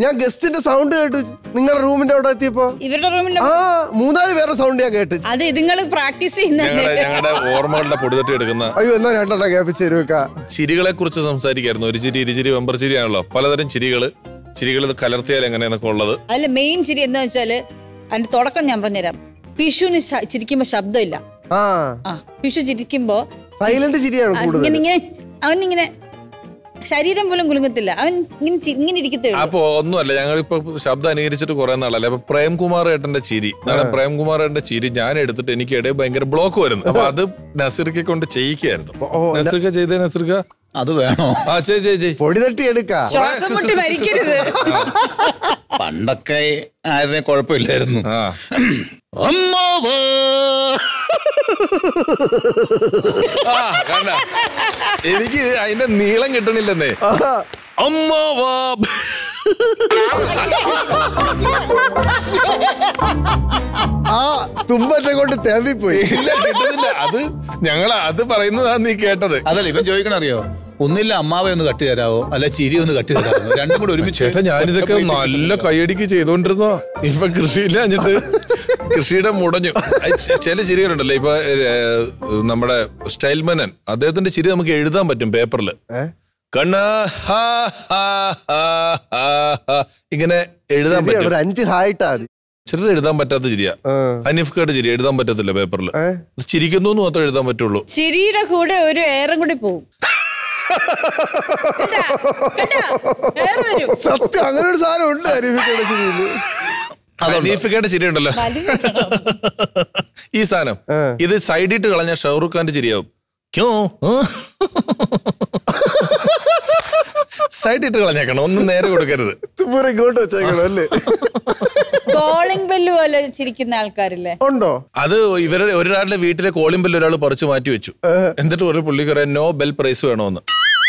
ഞാൻ ഗസ്റ്റിന്റെ സൗണ്ട് കേട്ടു നിങ്ങളുടെ റൂമിന്റെ അവിടെ എത്തിയപ്പോ ഇവരുടെ റൂമിന്റെ ആ മൂന്നാല് പേരുടെ സൗണ്ട് ഞാൻ കേട്ടു അത് ഇതുങ്ങൾ പ്രാക്ടീസ് ചെയ്യുന്നുണ്ട് ഞങ്ങളുടെ ഞങ്ങളുടെ ഓർമ്മകളുടെ പൊടിതട്ടി എടുക്കുന്ന അയ്യോ എന്നാ രണ്ടെണ്ണം കേൾപ്പിച്ച് തരുവക്ക ചിരികളെ കുറിച്ച് സംസാരിക്കായിരുന്നു ഒരു ചിരി ഇരുചിരി വെമ്പർ ചിരിയാണല്ലോ പലതരം ചിരികള് ചിരികൾ കലർത്തിയാൽ എങ്ങനെയെന്നൊക്കെ ഉള്ളത് അതിൽ മെയിൻ ചിരി എന്താ വെച്ചാല് അതിന്റെ തുടക്കം ഞാൻ പറഞ്ഞുതരാം പിഷുവിന് ശ- ചിരിക്കുമ്പോ ശബ്ദമില്ല ആ ആ പിഷു ചിരിക്കുമ്പോ സൈലന്റ് ചിരിയാണ് ആ, കൂടുതൽ ഇങ്ങനെ ഇങ്ങനെ അവനിങ്ങനെ ശരീരം പോലും കുലുങ്ങത്തില്ല അവൻ ഇങ്ങനെ ചി- ഇങ്ങനെ ഇരിക്കത്തേ ഉള്ളൂ അപ്പൊ ഒന്നുമല്ല ഞങ്ങളിപ്പോ ശബ്ദം അനുകരിച്ചിട്ട് കുറെ നാളല്ലേ അപ്പൊ പ്രേംകുമാർ ഏട്ടന്റെ ചിരി നാളെ പ്രേംകുമാർ ഏട്ടന്റെ ചിരി ഞാൻ എടുത്തിട്ട് എനിക്ക് ഇടയിൽ ഭയങ്കര ബ്ലോക്ക് വരുന്നു അപ്പൊ അത് നസീർക്കെ കൊണ്ട് ചെയ്യിക്കായിരുന്നു നസീർക്ക ചെയ്തേ നസീർക്ക അത് വേണോ ആ ചെയ് ചെയ് ചെയ് പൊടി തട്ടി എടുക്ക ശ്വാസം മുട്ടി മരിക്കരുത് പണ്ടൊക്കെ ആയിരുന്നേ കുഴപ്പമില്ലായിരുന്നു ആ അമ്മാവാ. ആ, കണ്ട എനിക്ക് അതിന്റെ നീളം കിട്ടണില്ലെന്നേ അമ്മാവാ ആ തുമ്പറ്റം കൊണ്ട് തേമ്പിപ്പോയി ഇല്ല കിട്ടുന്നില്ല അത് ഞങ്ങൾ അത് പറയുന്നതാ നീ കേട്ടത് അതല്ല ഇവൻ ചോദിക്കണ അറിയോ ഒന്നില്ല അമ്മാവെ ഒന്ന് കട്ടി തരാവോ അല്ല ചിരി ഒന്ന് കട്ടി തരാമോ രണ്ടും കൂടെ ഒരുമിച്ച് ചേട്ടാ ഞാനിതൊക്കെ നല്ല കൈയടിക്ക് ചെയ്തോണ്ടിരുന്നോ ഇപ്പൊ കൃഷിയില്ല എന്നിട്ട് കൃഷിയുടെ മുടഞ്ഞു അത് ചെ- ചില ചിരികളുണ്ടല്ലോ ഇപ്പൊ ഏർ, നമ്മുടെ സ്റ്റൈൽമനൻ അദ്ദേഹത്തിന്റെ ചിരി നമുക്ക് എഴുതാൻ പറ്റും പേപ്പറിൽ കണ്ണ ഹാ, ഹാ, ഹാ, ഹാ, ഹാ. ഇങ്ങനെ എഴുതാൻ ശരിയാണ്, പറ്റും ഒരു അഞ്ച് ഹായിട്ടാ മതി ചിലർ എഴുതാൻ പറ്റാത്ത ചിരിയാ ആ. ഹനീഫ്ക്കയുടെ ചിരി എഴുതാൻ പറ്റത്തില്ല പേപ്പറിൽ ഏ? ചിരിക്കുന്നു എന്ന് മാത്രമേ എഴുതാൻ പറ്റുള്ളൂ ചിരിയുടെ കൂടെ ഒരു എയറും കൂടി പോവും കണ്ടാ? കണ്ടാ? air വരും. സത്യം അങ്ങനെ ഒരു സാധനം ഉണ്ട് അരിഫിക്കയുടെ ചിരിയില് ഹനീഫിക്കയുടെ ചിരി ഉണ്ടല്ലോ ഈ സാധനം ഇത് സൈഡിട്ട് കളഞ്ഞ ഷാറൂഖ് ഖാന്റെ ചിരിയാവും ക്യോ സൈഡിട്ട് കളഞ്ഞേക്കണം ഒന്നും നേരെ കൊടുക്കരുത് തുമ്പൂര ഇങ്ങോട്ട് വെച്ചേക്കണം അല്ലേ കോളിംഗ് ബെല്ല് പോലെ ചിരിക്കുന്ന ആൾക്കാരില്ലേ ഉണ്ടോ അത് ഇവരുടെ ഒരാളുടെ വീട്ടിലെ കോളിംഗ് ബെല്ല് ഒരാൾ പറിച്ചു മാറ്റി വെച്ചു എന്നിട്ട് ഒരു പുള്ളിക്കാരൻ നോ ബെൽ പ്രൈസ് വേണമെന്ന്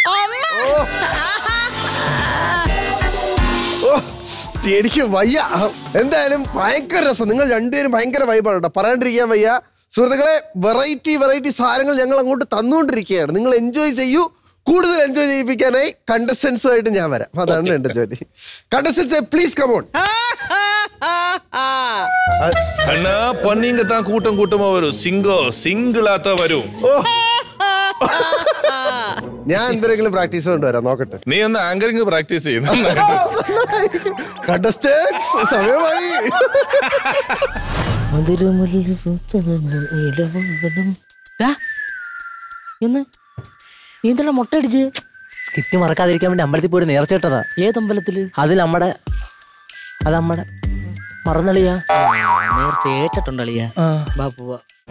ഓ എനിക്ക് വയ്യ എന്തായാലും ഭയങ്കര രസം നിങ്ങൾ രണ്ടുപേരും ഭയങ്കര വൈബാണ് കേട്ടോ പറയാണ്ടിരിക്കാൻ വയ്യ സുഹൃത്തുക്കളെ വെറൈറ്റി വെറൈറ്റി സാധനങ്ങൾ ഞങ്ങൾ അങ്ങോട്ട് തന്നുകൊണ്ടിരിക്കുകയാണ് നിങ്ങൾ എൻജോയ് ചെയ്യൂ കൂടുതൽ എൻജോയ് ചെയ്യിപ്പിക്കാനായി കണ്ടസ്റ്റൻസുമായിട്ട് ഞാൻ വരാം അപ്പൊ അതാണ് എന്റെ ജോലി കണ്ടസ്റ്റൻസ് പ്ലീസ് കമോൺ കണ്ണാ പന്നിങ്ക താൻ കൂട്ടം കൂട്ടമാ വരൂ സിംഗോ സിംഗിളാത്ത വരൂ ഞാൻ എന്തെങ്കിലും പ്രാക്ടീസ് കൊണ്ടുവരാം നോക്കട്ടെ നീ ഒന്ന് ആങ്കറിങ് പ്രാക്ടീസ് ചെയ്യുന്നു കണ്ടസ്റ്റൻസ് സമയമായി എന്ന് നീ എന്തെല്ലാം മുട്ടടിച്ച് സ്കിറ്റ് മറക്കാതിരിക്കാൻ വേണ്ടി അമ്പലത്തിൽ പോയി നേർച്ചയിട്ടതാ ഏത് അമ്പലത്തില് അത് നമ്മടെ അത് നമ്മടെ മറന്നളിയാ നേർച്ച ഏറ്റിട്ടുണ്ടളിയാ ആ. ബാ പോവാ